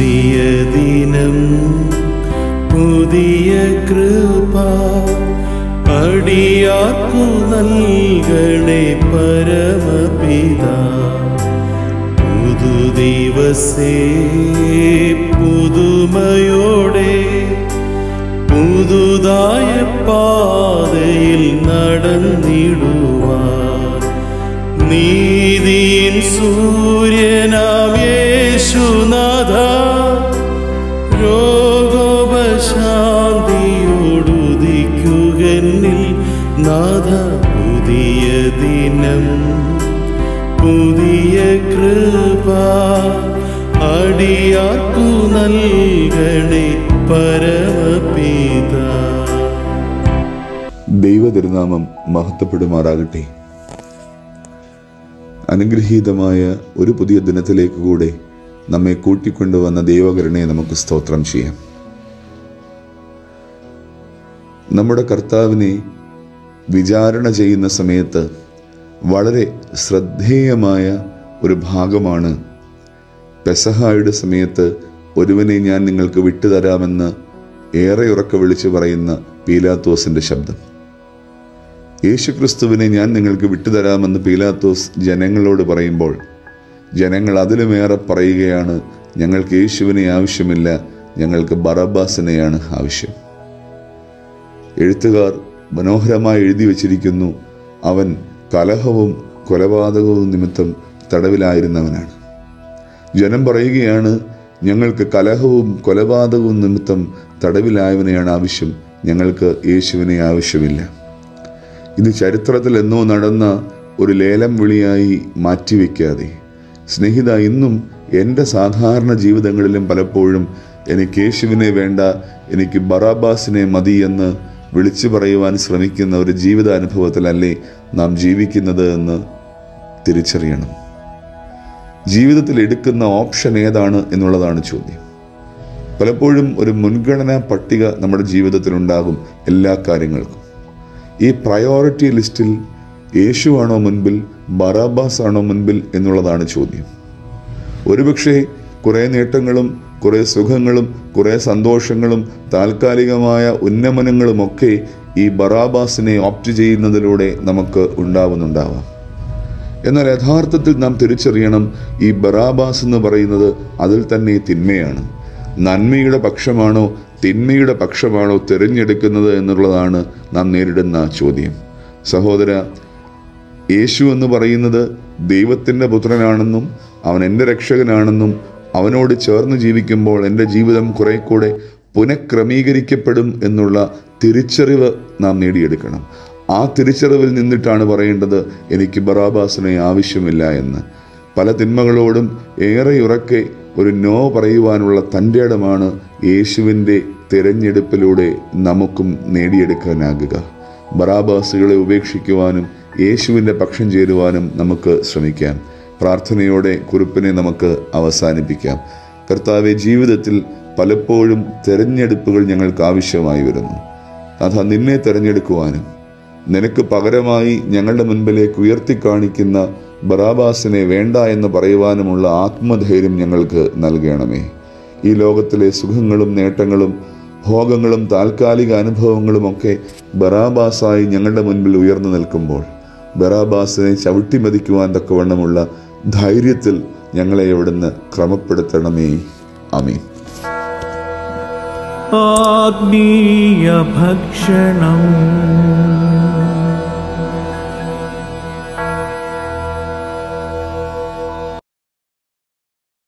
പുതിയ ദിനം പുതിയ കൃപ അടിയാർക്കു നൽകണേ പരമപിതാ പുതു ദിവസേ പുതുമയോടെ പുതുതായ പാതയിൽ നടന്നിടുവാൻ നീതിயின் സൂര്യനാം യേശുനാഥ രോഗോപശാന്തിയോടുദിക്കുകന്നിൽ നാഥ പുതിയ ദിനം പുതിയ കൃപ അടിയാർക്കു നൽകണേ പരമപിതാ ദൈവ തിരുനാമം മഹത്വപ്പെടുമാറാകട്ടെ അനുഗ്രഹീതമായ ഒരു പുതിയ ദിനത്തിലേക്ക് കൂടെ നമ്മെ കൂട്ടിക്കൊണ്ടുവന്ന ദൈവകരുണയെ നമുക്ക് സ്തോത്രം ചെയ്യാം നമ്മുടെ കർത്താവിനെ വിചാരണ ചെയ്യുന്ന സമയത്ത് വളരെ ശ്രദ്ധേയമായ ഒരു ഭാഗമാണ് പെസഹായുടെ സമയത്ത് ഒരുവനെ ഞാൻ നിങ്ങൾക്ക് വിട്ടുതരാമെന്ന് ഏറെ ഉറക്കെ വിളിച്ചു പറയുന്ന പീലാത്തോസിന്റെ ശബ്ദം യേശുക്രിസ്തുവിനെ ഞാൻ നിങ്ങൾക്ക് വിട്ടുതരാമെന്ന് പീലാത്തോസ് ജനങ്ങളോട് പറയുമ്പോൾ ജനങ്ങൾ അതിലുമേറെ പറയുകയാണ് ഞങ്ങൾക്ക് യേശുവിനെ ആവശ്യമില്ല ഞങ്ങൾക്ക് ബറബാസിനെയാണ് ആവശ്യം എഴുത്തുകാർ മനോഹരമായി എഴുതി വച്ചിരിക്കുന്നു അവൻ കലഹവും കൊലപാതകവും നിമിത്തം തടവിലായിരുന്നവനാണ് ജനം പറയുകയാണ് ഞങ്ങൾക്ക് കലഹവും കൊലപാതകവും നിമിത്തം തടവിലായവനെയാണ് ആവശ്യം ഞങ്ങൾക്ക് യേശുവിനെ ആവശ്യമില്ല ഇത് ചരിത്രത്തിൽ എന്നോ നടന്ന ഒരു ലേലം വിളിയായി മാറ്റിവെക്കാതെ സ്നേഹിത ഇന്നും എൻ്റെ സാധാരണ ജീവിതങ്ങളിലും പലപ്പോഴും എനിക്ക് യേശുവിനെ വേണ്ട എനിക്ക് ബറാബാസിനെ മതി എന്ന് വിളിച്ചു പറയുവാൻ ശ്രമിക്കുന്ന ഒരു ജീവിതാനുഭവത്തിലല്ലേ നാം ജീവിക്കുന്നത് എന്ന് തിരിച്ചറിയണം ജീവിതത്തിൽ എടുക്കുന്ന ഓപ്ഷൻ ഏതാണ് എന്നുള്ളതാണ് ചോദ്യം പലപ്പോഴും ഒരു മുൻഗണനാ പട്ടിക നമ്മുടെ ജീവിതത്തിൽ ഉണ്ടാകും എല്ലാ കാര്യങ്ങൾക്കും ഈ പ്രയോറിറ്റി ലിസ്റ്റിൽ യേശുവാണോ മുൻപിൽ ബറാബാസ് ആണോ മുൻപിൽ എന്നുള്ളതാണ് ചോദ്യം ഒരുപക്ഷെ കുറേ നേട്ടങ്ങളും കുറേ സുഖങ്ങളും കുറേ സന്തോഷങ്ങളും താൽക്കാലികമായ ഉന്നമനങ്ങളുമൊക്കെ ഈ ബറാബാസിനെ ഓപ്റ്റ് ചെയ്യുന്നതിലൂടെ നമുക്ക് ഉണ്ടാവുന്നുണ്ടാവാം എന്നാൽ യഥാർത്ഥത്തിൽ നാം തിരിച്ചറിയണം ഈ ബറാബാസ് എന്ന് പറയുന്നത് അതിൽ തന്നെ തിന്മയാണ് നന്മയുടെ പക്ഷമാണോ തിന്മയുടെ പക്ഷമാണോ തിരഞ്ഞെടുക്കുന്നത് എന്നുള്ളതാണ് നാം നേരിടുന്ന ചോദ്യം സഹോദര യേശു എന്ന് പറയുന്നത് ദൈവത്തിൻ്റെ പുത്രനാണെന്നും അവൻ എൻ്റെ രക്ഷകനാണെന്നും അവനോട് ചേർന്ന് ജീവിക്കുമ്പോൾ എൻ്റെ ജീവിതം കുറെ കൂടെ പുനഃക്രമീകരിക്കപ്പെടും എന്നുള്ള തിരിച്ചറിവ് നാം നേടിയെടുക്കണം ആ തിരിച്ചറിവിൽ നിന്നിട്ടാണ് പറയേണ്ടത് എനിക്ക് ബറാബാസിനെ ആവശ്യമില്ല എന്ന് പല തിന്മകളോടും ഏറെ ഉറക്കെ ഒരു നോ പറയുവാനുള്ള തൻ്റെ ഇടമാണ് യേശുവിൻ്റെ തിരഞ്ഞെടുപ്പിലൂടെ നമുക്കും നേടിയെടുക്കാനാകുക ബറാബാസുകളെ ഉപേക്ഷിക്കുവാനും യേശുവിൻ്റെ പക്ഷം ചേരുവാനും നമുക്ക് ശ്രമിക്കാം പ്രാർത്ഥനയോടെ കുറിപ്പിനെ നമുക്ക് അവസാനിപ്പിക്കാം കർത്താവെ ജീവിതത്തിൽ പലപ്പോഴും തിരഞ്ഞെടുപ്പുകൾ ഞങ്ങൾക്ക് ആവശ്യമായി വരുന്നു അതാ നിന്നെ തിരഞ്ഞെടുക്കുവാനും നിനക്ക് പകരമായി ഞങ്ങളുടെ മുൻപിലേക്ക് ഉയർത്തി കാണിക്കുന്ന ബറാബാസിനെ വേണ്ട എന്ന് പറയുവാനുമുള്ള ആത്മധൈര്യം ഞങ്ങൾക്ക് നൽകണമേ ഈ ലോകത്തിലെ സുഖങ്ങളും നേട്ടങ്ങളും ഭോഗങ്ങളും താൽക്കാലിക അനുഭവങ്ങളുമൊക്കെ ബറാബാസായി ഞങ്ങളുടെ മുൻപിൽ ഉയർന്നു നിൽക്കുമ്പോൾ ബറാബാസിനെ ചവിട്ടിമതിക്കുവാൻ തക്കവണ്ണമുള്ള ധൈര്യത്തിൽ ഞങ്ങളെ അവിടുന്ന് ക്രമപ്പെടുത്തണമേ അമീൻ ആത്മീയ ഭക്ഷണം